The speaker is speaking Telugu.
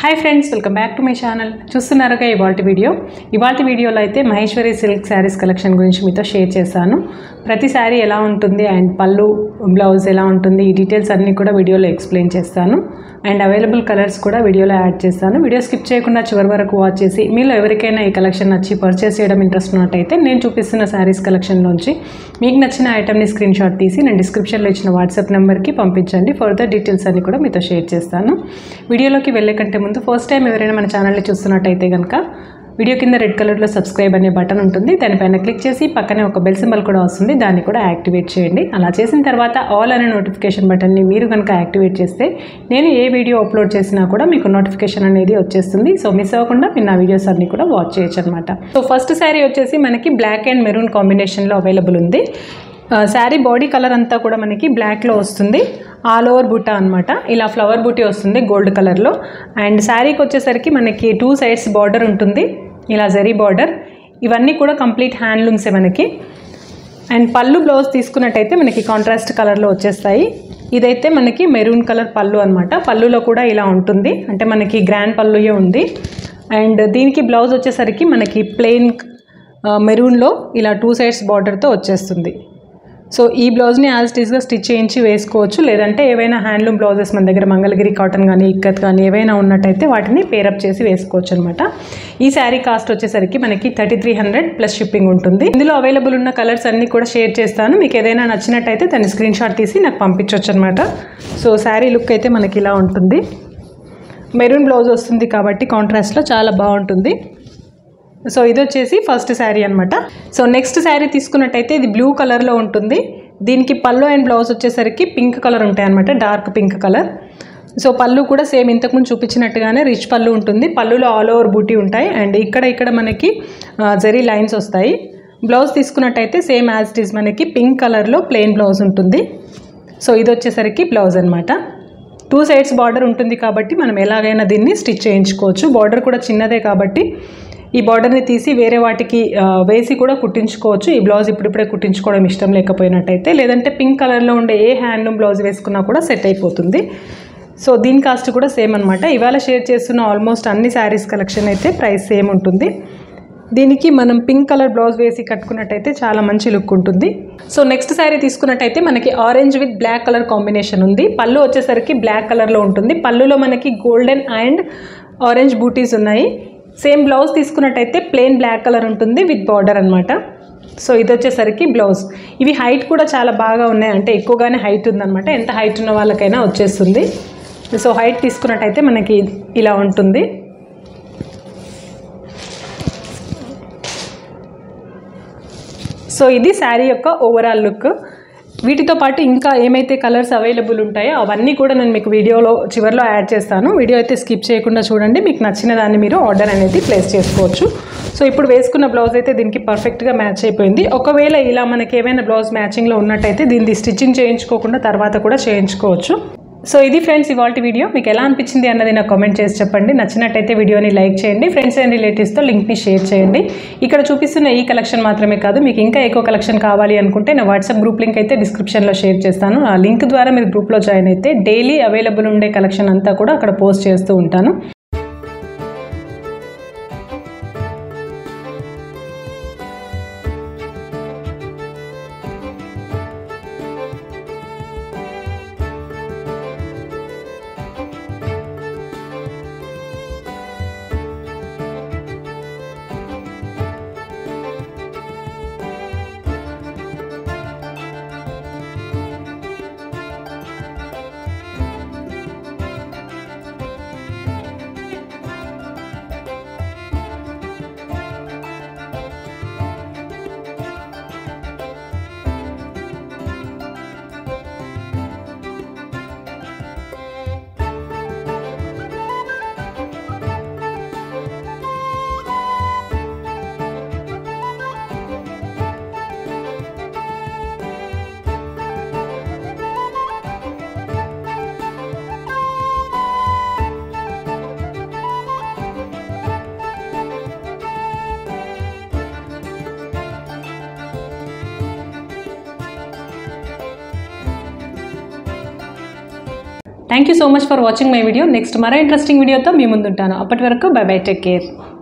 hi friends welcome back to my channel చూస్తున్నారుగా ఇవాళ వీడియో ఇవాళ వీడియోలో అయితే మహేశ్వరి సిల్క్ శారీస్ కలెక్షన్ గురించి మీతో షేర్ చేశాను ప్రతి శారీ ఎలా ఉంటుంది అండ్ పళ్ళు బ్లౌజ్ ఎలా ఉంటుంది ఈ డీటెయిల్స్ అన్నీ కూడా వీడియోలో ఎక్స్ప్లెయిన్ చేస్తాను అండ్ అవైలబుల్ కలర్స్ కూడా వీడియోలో యాడ్ చేస్తాను వీడియో స్కిప్ చేయకుండా చివరి వరకు వాచ్ చేసి మీలో ఎవరికైనా ఈ కలెక్షన్ నచ్చి పర్చేస్ చేయడం ఇంట్రెస్ట్ ఉన్నట్టయితే నేను చూపిస్తున్న శారీస్ కలెక్షన్లోంచి మీకు నచ్చిన ఐటమ్ని స్క్రీన్ షాట్ తీసి నేను డిస్క్రిప్షన్లో ఇచ్చిన వాట్సాప్ నెంబర్కి పంపించండి ఫర్దర్ డీటెయిల్స్ అన్ని కూడా మీతో షేర్ చేస్తాను వీడియోలోకి వెళ్ళే కంటే ముందు ఫస్ట్ టైం ఎవరైనా మన ఛానల్ని చూస్తున్నట్టయితే కనుక వీడియో కింద రెడ్ కలర్లో సబ్స్క్రైబ్ అనే బటన్ ఉంటుంది దానిపైన క్లిక్ చేసి పక్కనే ఒక బెల్ సింబల్ కూడా వస్తుంది దాన్ని కూడా యాక్టివేట్ చేయండి అలా చేసిన తర్వాత ఆల్ అనే నోటిఫికేషన్ బటన్ని మీరు కనుక యాక్టివేట్ చేస్తే నేను ఏ వీడియో అప్లోడ్ చేసినా కూడా మీకు నోటిఫికేషన్ అనేది వచ్చేస్తుంది సో మిస్ అవ్వకుండా మీరు నా వీడియోస్ అన్ని కూడా వాచ్ చేయొచ్చు అనమాట సో ఫస్ట్ శారీ వచ్చేసి మనకి బ్లాక్ అండ్ మెరూన్ కాంబినేషన్లో అవైలబుల్ ఉంది శారీ బాడీ కలర్ అంతా కూడా మనకి బ్లాక్లో వస్తుంది ఆల్ ఓవర్ బుట్ట అనమాట ఇలా ఫ్లవర్ బూటీ వస్తుంది గోల్డ్ కలర్లో అండ్ శారీకి వచ్చేసరికి మనకి టూ సైడ్స్ బార్డర్ ఉంటుంది ఇలా జరీ బార్డర్ ఇవన్నీ కూడా కంప్లీట్ హ్యాండ్లూమ్సే మనకి అండ్ పళ్ళు బ్లౌజ్ తీసుకున్నట్టయితే మనకి కాంట్రాస్ట్ కలర్లో వచ్చేస్తాయి ఇదైతే మనకి మెరూన్ కలర్ పళ్ళు అనమాట పళ్ళులో కూడా ఇలా ఉంటుంది అంటే మనకి గ్రాండ్ పళ్ళుయే ఉంది అండ్ దీనికి బ్లౌజ్ వచ్చేసరికి మనకి ప్లెయిన్ మెరూన్లో ఇలా టూ సైడ్స్ బార్డర్తో వచ్చేస్తుంది సో ఈ బ్లౌజ్ని యాజ్ టీస్గా స్టిచ్ చేయించి వేసుకోవచ్చు లేదంటే ఏవైనా హ్యాండ్లూమ్ బ్లౌజెస్ మన దగ్గర మంగళగిరి కాటన్ కానీ ఇక్కత్ కానీ ఏవైనా ఉన్నట్టయితే వాటిని పేరప్ చేసి వేసుకోవచ్చు అనమాట ఈ శారీ కాస్ట్ వచ్చేసరికి మనకి thirty three hundred plus shipping ఉంటుంది ఇందులో అవైలబుల్ ఉన్న కలర్స్ అన్నీ కూడా షేర్ చేస్తాను మీకు ఏదైనా నచ్చినట్టయితే దాన్ని స్క్రీన్ షాట్ తీసి నాకు పంపించవచ్చు అనమాట సో శారీ లుక్ అయితే మనకి ఇలా ఉంటుంది మెరూన్ బ్లౌజ్ వస్తుంది కాబట్టి కాంట్రాస్ట్లో చాలా బాగుంటుంది సో ఇది వచ్చేసి ఫస్ట్ శారీ అనమాట సో నెక్స్ట్ శారీ తీసుకున్నట్టయితే ఇది బ్లూ కలర్లో ఉంటుంది దీనికి పళ్ళు అండ్ బ్లౌజ్ వచ్చేసరికి పింక్ కలర్ ఉంటాయి అనమాట డార్క్ పింక్ కలర్ సో పళ్ళు కూడా సేమ్ ఇంతకుముందు చూపించినట్టుగానే రిచ్ పళ్ళు ఉంటుంది పళ్ళులో ఆల్ ఓవర్ బూటీ ఉంటాయి అండ్ ఇక్కడ ఇక్కడ మనకి జరీ లైన్స్ వస్తాయి బ్లౌజ్ తీసుకున్నట్టయితే సేమ్ యాజ్ ఇట్ ఈస్ మనకి పింక్ కలర్లో ప్లెయిన్ బ్లౌజ్ ఉంటుంది సో ఇది వచ్చేసరికి బ్లౌజ్ అనమాట టూ సైడ్స్ బార్డర్ ఉంటుంది కాబట్టి మనం ఎలాగైనా దీన్ని స్టిచ్ చేయించుకోవచ్చు బార్డర్ కూడా చిన్నదే కాబట్టి ఈ బార్డర్ని తీసి వేరే వాటికి ఆ, వేసి కూడా కుట్టించుకోవచ్చు ఈ బ్లౌజ్ ఇప్పుడిప్పుడే కుట్టించుకోవడం ఇష్టం లేకపోయినట్టయితే లేదంటే పింక్ కలర్లో ఉండే ఏ హ్యాండ్లూమ్ బ్లౌజ్ వేసుకున్నా కూడా సెట్ అయిపోతుంది సో దీని కాస్ట్ కూడా సేమ్ అనమాట ఇవాళ షేర్ చేస్తున్న ఆల్మోస్ట్ అన్ని శారీస్ కలెక్షన్ అయితే ప్రైస్ సేమ్ ఉంటుంది దీనికి మనం పింక్ కలర్ బ్లౌజ్ వేసి కట్టుకున్నట్టయితే చాలా మంచి లుక్ ఉంటుంది సో నెక్స్ట్ శారీ తీసుకున్నట్టయితే మనకి orange with black colour combination ఉంది పళ్ళు వచ్చేసరికి బ్లాక్ కలర్లో ఉంటుంది పళ్ళులో మనకి గోల్డెన్ అండ్ ఆరెంజ్ బూటీస్ ఉన్నాయి సేమ్ బ్లౌజ్ తీసుకున్నట్టయితే ప్లెయిన్ బ్లాక్ కలర్ ఉంటుంది విత్ బార్డర్ అనమాట సో ఇది వచ్చేసరికి బ్లౌజ్ ఇవి హైట్ కూడా చాలా బాగా ఉన్నాయి అంటే ఎక్కువగానే హైట్ ఉందన్నమాట ఎంత హైట్ ఉన్న వాళ్ళకైనా వచ్చేస్తుంది సో హైట్ తీసుకున్నట్టయితే మనకి ఇలా ఉంటుంది సో ఇది శారీ యొక్క ఓవరాల్ లుక్ వీటితో పాటు ఇంకా ఏమైతే కలర్స్ అవైలబుల్ ఉంటాయో అవన్నీ కూడా నేను మీకు వీడియోలో చివరిలో యాడ్ చేస్తాను వీడియో అయితే స్కిప్ చేయకుండా చూడండి మీకు నచ్చిన దాన్ని మీరు ఆర్డర్ అనేది ప్లేస్ చేసుకోవచ్చు సో ఇప్పుడు వేసుకున్న బ్లౌజ్ అయితే దీనికి పర్ఫెక్ట్గా మ్యాచ్ అయిపోయింది ఒకవేళ ఇలా మనకి ఏమైనా బ్లౌజ్ మ్యాచింగ్లో ఉన్నట్టయితే దీన్ని స్టిచ్చింగ్ చేయించుకోకుండా తర్వాత కూడా చేయించుకోవచ్చు సో ఇది ఫ్రెండ్స్ ఇవాళ వీడియో మీకు ఎలా అనిపించింది అన్నది నాకు కామెంట్ చేసి చెప్పండి నచ్చినట్టయితే వీడియోని లైక్ చేయండి ఫ్రెండ్స్ అండ్ రిలేటివ్స్తో లింక్ని షేర్ చేయండి ఇక్కడ చూపిస్తున్న ఈ కలెక్షన్ మాత్రమే కాదు మీకు ఇంకా ఎక్కువ కలెక్షన్ కావాలి అనుకుంటే నా వాట్సాప్ గ్రూప్ లింక్ అయితే డిస్క్రిప్షన్లో షేర్ చేస్తాను ఆ లింక్ ద్వారా మీరు గ్రూప్లో జాయిన్ అయితే డైలీ అవైలబుల్ ఉండే కలెక్షన్ అంతా కూడా అక్కడ పోస్ట్ చేస్తూ ఉంటాను thank you so much for watching my video next మరో ఇంట్రెస్టింగ్ వీడియోతో మీ ముందుంటాను అప్పటి వరకు బై బై టేక్ కేర్